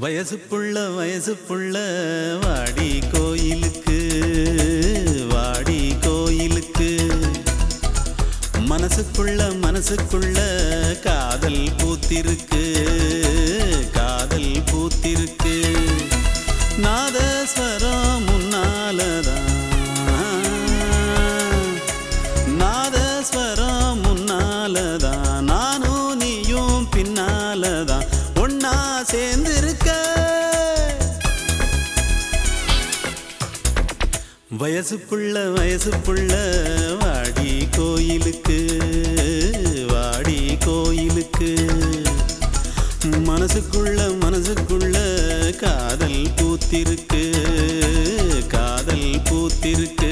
வயசு புள்ள வயசு புள்ள வாடி கோயிலுக்கு வாடி கோயிலுக்கு மனசுக்குள்ள மனசுக்குள்ள காதல் பூத்திருக்கு காதல் பூத்திருக்கு நாதஸ்வரம் முன்னாலதான் நாதஸ்வரம் முன்னாலதான் நானும் நீயும் பின்னாலதான் ஒன்னா சேர்ந்திருக்க வயசு புள்ள வயசு புள்ள வாடி கோயிலுக்கு வாடி கோயிலுக்கு மனசுக்குள்ள மனசுக்குள்ள காதல் பூத்திருக்கு காதல் பூத்திருக்கு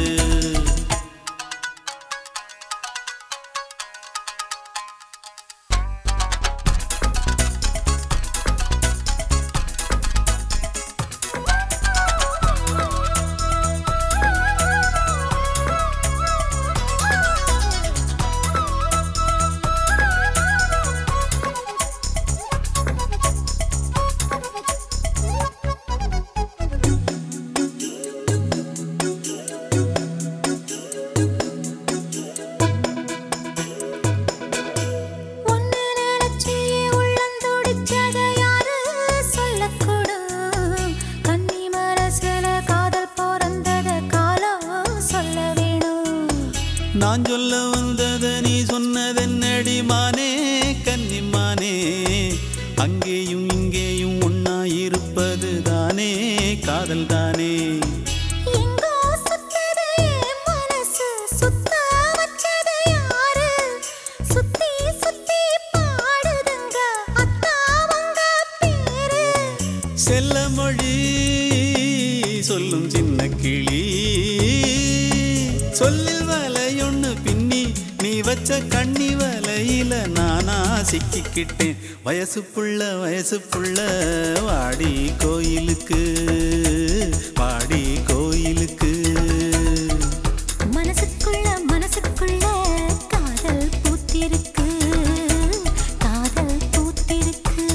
ஒன்னு நினைச்சி உள்ளந்துடிச்சத யாரு சொல்லக்கூடும் கன்னி மனசுல காதல் பிறந்தத காலம் சொல்ல வேணும் நான் சொல்ல வந்தத நீ சொன்னதென்னடி மானே கன்னிமானே அங்கேயும் இங்கேயும் ஒன்னா இருப்பது தானே காதல் தானே எங்கோ சுத்தது என் மனசு சுத்த வச்சது யாரு சுத்தி சுத்தி பாடுதுங்க அத்தாவங்க பேரு செல்ல மொழி சொல்லும் சின்ன கிளி சொல்லில் வலையொன்னு பின்னி நீ வச்ச கண்ணி வலையில நானா சிக்கிக்கிட்டேன் வயசு புள்ள வயசு புள்ள வாடி கோயிலுக்கு வாடி கோயிலுக்கு மனசுக்குள்ள மனசுக்குள்ள காதல் பூத்திருக்கு காதல் பூத்திருக்கு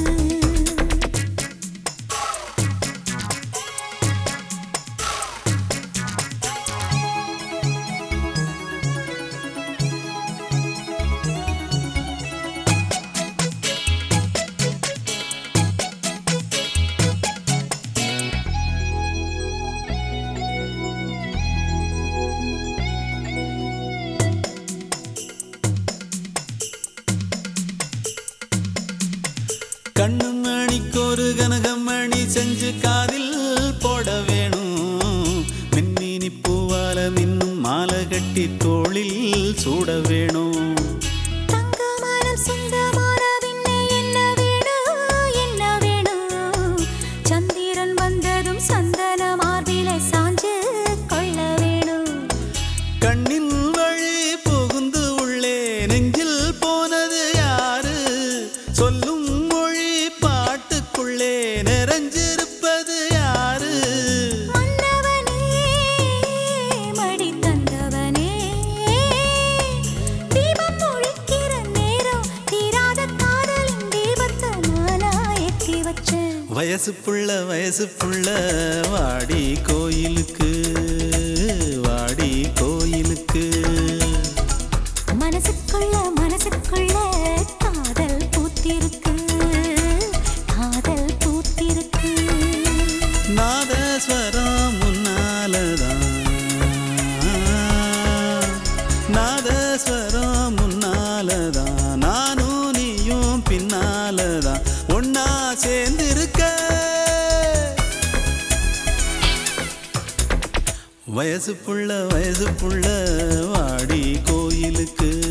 கண்ணு மணிக்கொரு கனகமணி செஞ்சு காதில் போட வேணும் மின்மினி பூவால மின்னும் மாலை கட்டி தோளில் சூட வேணும் தங்க மனம் சொந்தமான பின்னே என்ன வேணும் என்ன வேணும் சந்திரன் வந்ததும் சந்தன மார்பிலை சாஞ்சு கொள்ள வேணும் கண்ணின் வழி புகுந்து உள்ளே நெஞ்சில் போனது யாரு சொல்லும் மொழி பாட்டுக்குள்ளே நிறைஞ்சிருப்பது யாரு மன்னவனே மடி தந்தவனே தீபம் ஒழிக்கிற நேரம் தீராத காதலின் தீபத்தை நானா ஏற்றி வச்சேன் வயசு புள்ள வயசு புள்ள வாடி கோயிலுக்கு வாடி கோயிலுக்கு மனசுக்குள்ள மனசுக்குள்ள காதல் பூத்திருக்கு காதல் பூத்திருக்கு நாதஸ்வரம் முன்னாலதான் நாதஸ்வரம் முன்னாலதான் நானும் நீயும் பின்னாலதான் ஒன்னா சேர்ந்திருக்க வயசு புள்ள வயசு புள்ள வாடி கோயிலுக்கு